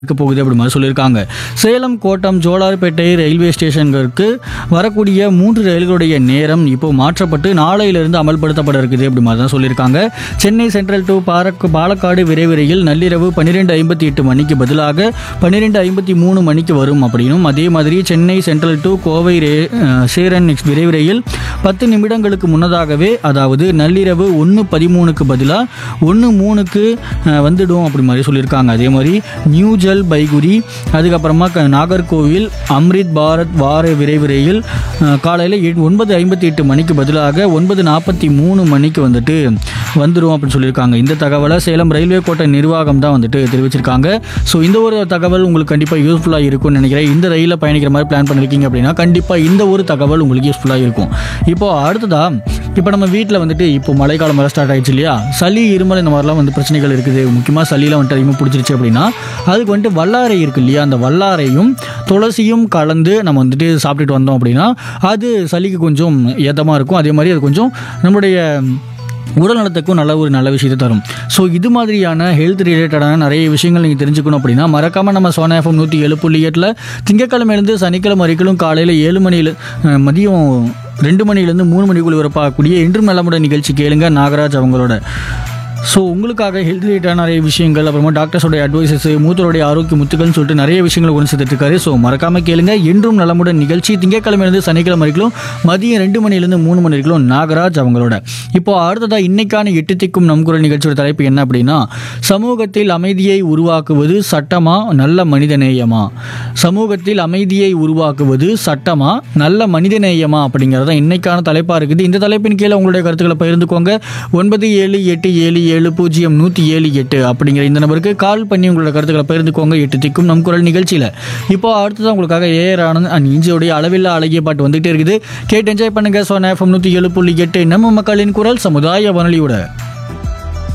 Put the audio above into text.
இருக்க போகுது அப்படி மாதிரி சொல்லியிருக்காங்க சேலம் கோட்டம் ஜோலார்பேட்டை ரயில்வே ஸ்டேஷன்களுக்கு வரக்கூடிய மூன்று ரயில்களுடைய நேரம் இப்போ மாற்றப்பட்டு நாளையிலிருந்து அமல்படுத்தப்பட இருக்குது அப்படி மாதிரி தான் சொல்லியிருக்காங்க சென்னை சென்ட்ரல் டு பாரக் பாலக்காடு விரைவு ரயில் நள்ளிரவு பன்னிரெண்டு ஐம்பத்தி எட்டு மணிக்கு பதிலாக பன்னிரெண்டு ஐம்பத்தி மூணு மணிக்கு வரும் அப்படின்னும் அதே மாதிரி சென்னை சென்ட்ரல் டு கோவை ரே அஹ், சேரன் நெக்ஸ்ட் விரைவு ரயில் பத்து நிமிடங்களுக்கு முன்னதாகவே அதாவது நள்ளிரவு ஒன்று பதிமூணுக்கு பதிலாக ஒன்று மூணுக்கு அஹ், வந்துடும் அப்படி மாதிரி சொல்லியிருக்காங்க அதே மாதிரி நியூ ஜல் பைகுரி அதுக்கப்புறமா க- நாகர்கோவில் அம்ரித் பாரத் வார விரைவு ரயில் காலையில் ஒன்பது ஐம்பத்தி எட்டு மணிக்கு பதிலாக ஒன்பது நாற்பத்தி மூணு மணிக்கு வந்துட்டு வந்துடும் அப்படின்னு சொல்லியிருக்காங்க இந்த தகவலை சேலம் ரயில்வே கோட்டை நிர்வாகம் தான் வந்துட்டு தெரிவிச்சிருக்காங்க ஸோ இந்த ஒரு தகவல் உங்களுக்கு கண்டிப்பாக யூஸ்ஃபுல்லாக இருக்கும்னு நினைக்கிறேன் இந்த ரயிலில் பயணிக்கிற மாதிரி பிளான் பண்ணியிருக்கீங்க அப்படின்னா கண்டிப்பாக இந்த ஒரு தகவல் உங்களுக்கு யூஸ்ஃபுல்லாக இருக்கும் இப்போ அடுத்ததா இப்போ நம்ம வீட்டில் வந்துட்டு இப்போ மழைக்காலம் வர ஸ்டார்ட் ஆயிடுச்சு இல்லையா சளி இருமல் இந்த மாதிரிலாம் வந்து பிரச்சனைகள் இருக்குது முக்கியமாக சளியில் வந்துட்டு அதிகமாக பிடிச்சிருச்சு அப்படின்னா அதுக்கு வந்துட்டு வல்லாரை இருக்கு இல்லையா அந்த வல்லாரையும் துளசியும் கலந்து நம்ம வந்துட்டு சாப்பிட்டுட்டு வந்தோம் அப்படின்னா அது சளிக்கு கொஞ்சம் ஏத்தமாக இருக்கும் அதே மாதிரி அது கொஞ்சம் நம்மளுடைய உடல் நலத்துக்கும் நல்ல ஒரு நல்ல விஷயத்தை தரும் ஸோ இது மாதிரியான ஹெல்த் ரிலேட்டடான நிறைய விஷயங்கள் நீங்கள் தெரிஞ்சுக்கணும் அப்படின்னா மறக்காமல் நம்ம சோனா எஃப்எம் நூற்றி ஏழு புள்ளி எட்டில் திங்கக்கிழமையிலேருந்து சனிக்கிழமை வரைக்கும் காலையில் ஏழு மணியில் அஹ், மதியம் ரெண்டு மணிலேருந்து மூணு மணிக்குள்ள வரப்பாகக்கூடிய இன்றும் நலமுடன் நிகழ்ச்சி கேளுங்க நாகராஜ் அவங்களோட ஸோ உங்களுக்காக ஹெல்த் ரிலேட்டடான நிறைய விஷயங்கள் அப்புறமா டாக்டர்ஸோட அட்வைசஸ் மூத்தருடைய ஆரோக்கிய முத்துக்கள்னு சொல்லிட்டு நிறைய விஷயங்களை கொண்டு சேர்த்துட்டு இருக்காரு ஸோ மறக்காம கேளுங்க என்றும் நலமுடன் நிகழ்ச்சி திங்கக்கிழமையிலிருந்து சனிக்கிழமை வரைக்கும் மதியம் ரெண்டு மணிலேருந்து மூணு மணி வரைக்கும் நாகராஜ் அவங்களோட இப்போ அடுத்ததா இன்னைக்கான எட்டு திக்கும் நம் குரல் நிகழ்ச்சியோட தலைப்பு என்ன அப்படின்னா சமூகத்தில் அமைதியை உருவாக்குவது சட்டமா நல்ல மனிதநேயமா சமூகத்தில் அமைதியை உருவாக்குவது சட்டமா நல்ல மனிதநேயமா அப்படிங்கிறத இன்னைக்கான தலைப்பா இருக்குது இந்த தலைப்பின் கீழே உங்களுடைய கருத்துக்களை பகிர்ந்துக்கோங்க ஒன்பது ஏழு எட்டு ஏழு ஏழு பூஜ்ஜியம் நூற்றி ஏழு எட்டு அப்படிங்கிற இந்த நம்பருக்கு கால் பண்ணி உங்களோட கருத்துக்களை பகிர்ந்துக்கோங்க எட்டு திக்கும் நம் குரல் நிகழ்ச்சியில் இப்போ அடுத்ததான் உங்களுக்காக ஏஆர் ஆனந்த் அண்ட் இஞ்சியோடைய அளவில்லா அழகிய பாட்டு வந்துகிட்டே இருக்குது கேட்டு என்ஜாய் பண்ணுங்க சோனா எஃப்எம் நூற்றி ஏழு புள்ளி எட்டு நம்ம மக்களின் குரல் சமுதாய வானொலியோட